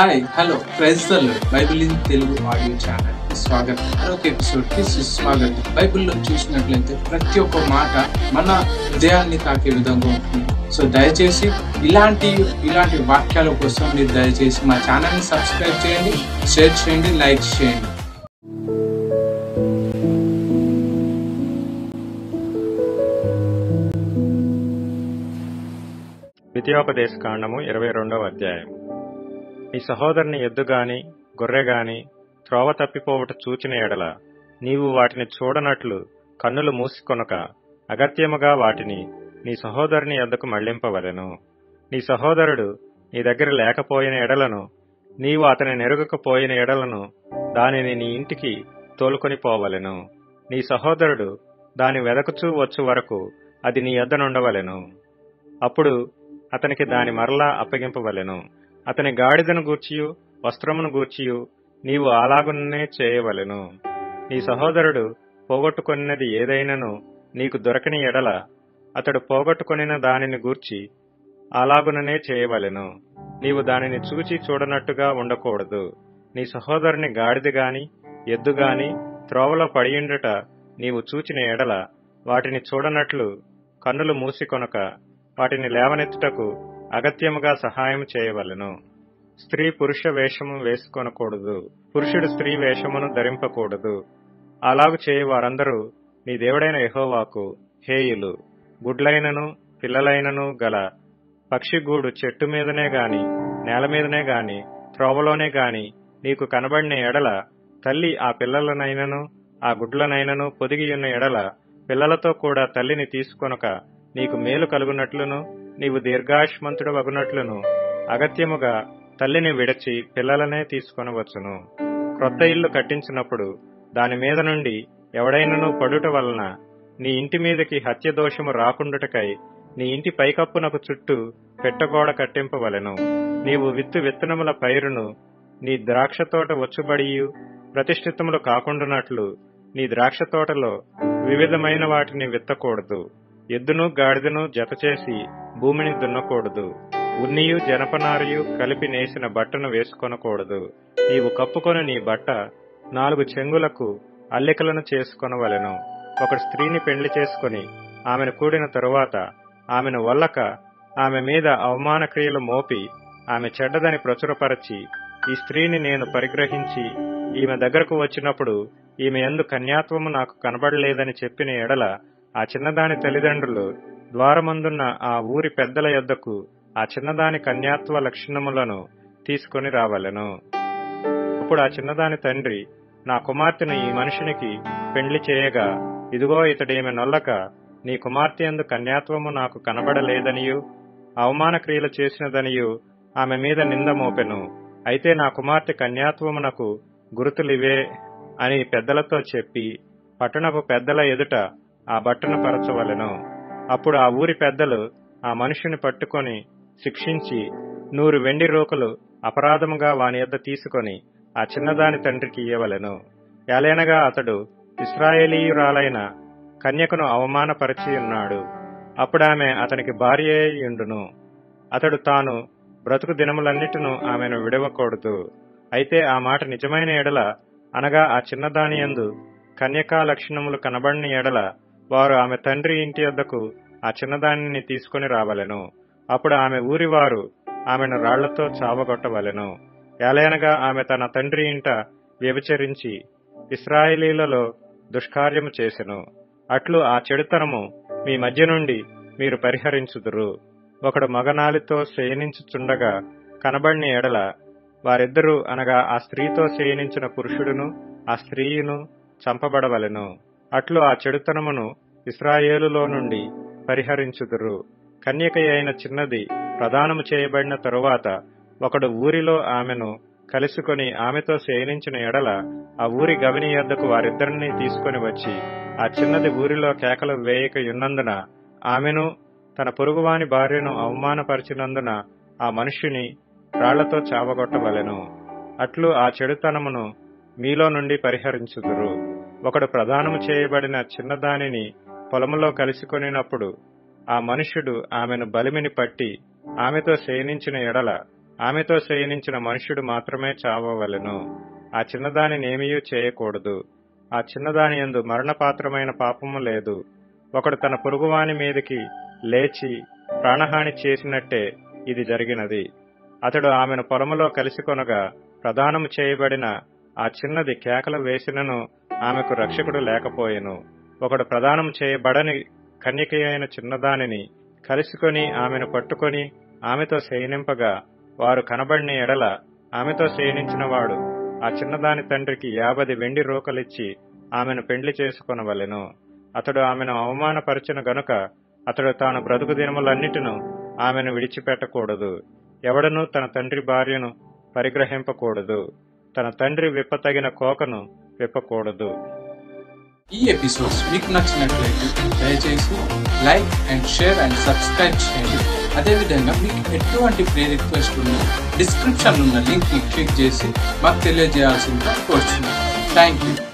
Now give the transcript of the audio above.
hi hello క్రైస్తవులు Bible in Telugu audio channel స్వాగతం మరొక ఎపిసోడ్ కి సుస్వాగతం బైబిల్లో చూసినట్లయితే ప్రతి ఒక్క మాట మన హృదయాన్ని తాకే విధంగా ఉంటుంది సో దయచేసి ఇలాంటి ఇలాంటి వాక్యాల కోసం మీరు దయచేసి మా ఛానల్ ని సబ్స్క్రైబ్ చేయండి షేర్ చేయండి లైక్ చేయండి ద్వితీయోపదేశ కాండము ఇరవై రెండవ అధ్యాయం నీ సహోదరుని ఎద్దు గాని గొర్రె గాని త్రోవ తప్పిపోవుట చూచిన ఎడల నీవు వాటిని చూడనట్లు కన్నులు మూసికొనక అగత్యముగా వాటిని నీ సహోదరుని ఎద్దకు మళ్లింపవలెను నీ సహోదరుడు నీ దగ్గర లేకపోయిన ఎడలను నీవు అతని నెరుగకపోయిన ఎడలను దానిని నీ ఇంటికి తోలుకొని పోవలెను నీ సహోదరుడు దాని వెదకుచూ వచ్చు వరకు అది నీ యొద్దనుండవలెను అప్పుడు అతనికి దాని మరలా అప్పగింపవలెను అతని గాడిదను గూర్చియు వస్త్రమును గూర్చియు నీవు అలాగునే చేయవలెను నీ సహోదరుడు పోగొట్టుకొనినది ఏదైనను నీకు దొరకని ఎడల అతడు పోగొట్టుకొనిన దానిని గూర్చి అలాగుననే చేయవలెను నీవు దానిని చూచి చూడనట్టుగా ఉండకూడదు నీ సహోదరుని గాడిద గాని ఎద్దు గాని త్రోవలో పడియుండుట నీవు చూచిన ఎడల వాటిని చూడనట్లు కన్నులు మూసికొనక వాటిని లేవనెత్తుటకు అగత్యముగా సహాయం చేయవలెను స్త్రీ పురుష వేషము వేసుకొనకూడదు పురుషుడు స్త్రీ వేషమును ధరింపకూడదు అలాగు చేయి వారందరూ నీ దేవుడైన యెహోవాకు హేయులు గుడ్లైనను పిల్లలైనను గల పక్షిగూడు చెట్టు మీదనే గాని నేల మీదనే గాని త్రోవలోనే గాని నీకు కనబడిన ఎడల తల్లి ఆ పిల్లలనైనను ఆ గుడ్లనైనను పొదిగియున్న ఎడల పిల్లలతో కూడా తల్లిని తీసుకొనక నీకు మేలు కలుగునట్లును నీవు దీర్ఘాయుష్మంతుడు వగునట్లును అగత్యముగా తల్లిని విడచి పిల్లలనే తీసుకొనవచ్చును క్రొత్త ఇల్లు కట్టించినప్పుడు దాని మీద నుండి ఎవడైనను పడుట వలన నీ ఇంటి మీదకి హత్య దోషము రాకుండుటకై నీ ఇంటి పైకప్పునకు చుట్టూ పెట్టగోడ కట్టింపవలెను నీవు విత్తు విత్తనముల పైరును నీ ద్రాక్ష తోట వచ్చుబడియు ప్రతిష్ఠితములు కాకుండానట్లు నీ ద్రాక్ష తోటలో వివిధమైన వాటిని విత్తకూడదు ఎద్దును గాడిదను జతచేసి భూమిని దున్నకూడదు ఉన్నియు జనపనారియు కలిపి నేసిన బట్టను వేసుకొనకూడదు నీవు కప్పుకొని నీ బట్ట నాలుగు చెంగులకు అల్లికలను చేసుకొనవలెను ఒక స్త్రీని పెళ్లి చేసుకుని ఆమెను కూడిన తరువాత ఆమెను వల్లక ఆమె మీద అవమాన క్రియలు మోపి ఆమె చెడ్డదని ప్రచురపరచి ఈ స్త్రీని నేను పరిగ్రహించి ఈమె దగ్గరకు వచ్చినప్పుడు ఈమె ఎందు కన్యాత్వము నాకు కనబడలేదని చెప్పిన ఎడల ఆ చిన్నదాని తల్లిదండ్రులు ద్వారమందున్న ఆ ఊరి పెద్దల యొద్దకు ఆ చిన్నదాని కన్యాత్వ లక్షణములను తీసుకొని రావలెను అప్పుడు ఆ చిన్నదాని తండ్రి నా కుమార్తెను ఈ మనుషునికి పెండ్లి చేయగా ఇదిగో ఇతడేమి నొల్లక నీ కుమార్తె ఎందు కన్యాత్వము నాకు కనబడలేదనియు అవమాన క్రియలు చేసినదనియు ఆమె మీద నింద మోపెను అయితే నా కుమార్తె కన్యాత్వమునకు గురుతులివే అని పెద్దలతో చెప్పి పట్టణపు పెద్దల ఎదుట ఆ బట్టను పరచవలెను అప్పుడు ఆ ఊరి పెద్దలు ఆ మనుషుని పట్టుకొని శిక్షించి నూరు వెండి రోకలు అపరాధముగా వాని యొద్ద తీసుకొని ఆ చిన్నదాని తండ్రికి ఇయ్యవలెను ఏలైనగా అతడు ఇస్రాయేలీయురాలైన కన్యకను అవమానపరిచి ఉన్నాడు అప్పుడామె అతనికి భార్య ఉండును అతడు తాను బ్రతుకు దినములన్నిటిను ఆమెను విడవకూడదు అయితే ఆ మాట నిజమైన ఎడల అనగా ఆ చిన్నదాని యందు కన్యకా లక్షణములు కనబడిన ఎడల వారు ఆమె తండ్రి ఇంటి వద్దకు ఆ చిన్నదానిని తీసుకుని రావలెను అప్పుడు ఆమె ఊరివారు ఆమెను రాళ్లతో చావగొట్టవలెను ఏలైనగా ఆమె తన తండ్రి ఇంట వ్యభిచరించి ఇస్రాయేలీలలో దుష్కార్యము చేసెను అట్లు ఆ చెడుతనము మీ మధ్య నుండి మీరు పరిహరించుదురు ఒకడు మగనాలితో శయనించుచుండగా కనబడిన ఎడల వారిద్దరూ అనగా ఆ స్త్రీతో శయనించిన పురుషుడును ఆ స్త్రీయును చంపబడవలెను అట్లు ఆ చెడుతనమును ఇస్రాయేలులో నుండి పరిహరించుదురు కన్యక అయిన చిన్నది ప్రదానము చేయబడిన తరువాత ఒకడు ఊరిలో ఆమెను కలుసుకొని ఆమెతో శయనించిన ఎడల ఆ ఊరి గవిని యొద్దకు వారిద్దరిని తీసుకొని వచ్చి ఆ చిన్నది ఊరిలో కేకలు వేయక ఉన్నందున ఆమెను తన పొరుగువాని భార్యను అవమానపరిచినందున ఆ మనుష్యుని రాళ్లతో చావగొట్టవలెను అట్లు ఆ చెడుతనమును మీలో నుండి పరిహరించుదురు ఒకడు ప్రదానము చేయబడిన చిన్నదానిని పొలములో కలుసుకొనినప్పుడు ఆ మనుష్యుడు ఆమెను బలిమిని పట్టి ఆమెతో శయనించిన ఎడల ఆమెతో శయనించిన మనుష్యుడు మాత్రమే చావవలెను ఆ చిన్నదానినేమియూ చేయకూడదు ఆ చిన్నదాని యందు మరణపాత్రమైన పాపము లేదు ఒకడు తన పొరుగువాని మీదకి లేచి ప్రాణహాని చేసినట్టే ఇది జరిగినది అతడు ఆమెను పొలములో కలిసికొనగా ప్రదానము చేయబడిన ఆ చిన్నది కేకలు వేసినను ఆమెకు రక్షకుడు లేకపోయెను ఒకడు ప్రదానం చేయబడని కన్యక అయిన చిన్నదానిని కలిసికొని ఆమెను పట్టుకొని ఆమెతో శయనింపగా వారు కనబడిన ఎడల ఆమెతో శయనించిన వాడు ఆ చిన్నదాని తండ్రికి యాభది వెండి రూకలిచ్చి ఆమెను పెండ్లి చేసుకొనవలెను అతడు ఆమెను అవమానపరిచిన గనుక అతడు తాను బ్రతుకు దినములన్నిటిను ఆమెను విడిచిపెట్టకూడదు ఎవడనూ తన తండ్రి భార్యను పరిగ్రహింపకూడదు తన తండ్రి విప్పతగిన కోకను విప్పకూడదు ఈ ఎపిసోడ్స్ మీకు నచ్చినట్లయితే దయచేసి like and share and subscribe చేయండి అదేవిధంగా మీకు ఎటువంటి ప్రే రిక్వెస్ట్ ఉన్నా డిస్క్రిప్షన్ ఉన్న లింక్ ని క్లిక్ చేసి మాకు తెలియజేయాల్సిందిగా కోరుచున్నాను థ్యాంక్ యూ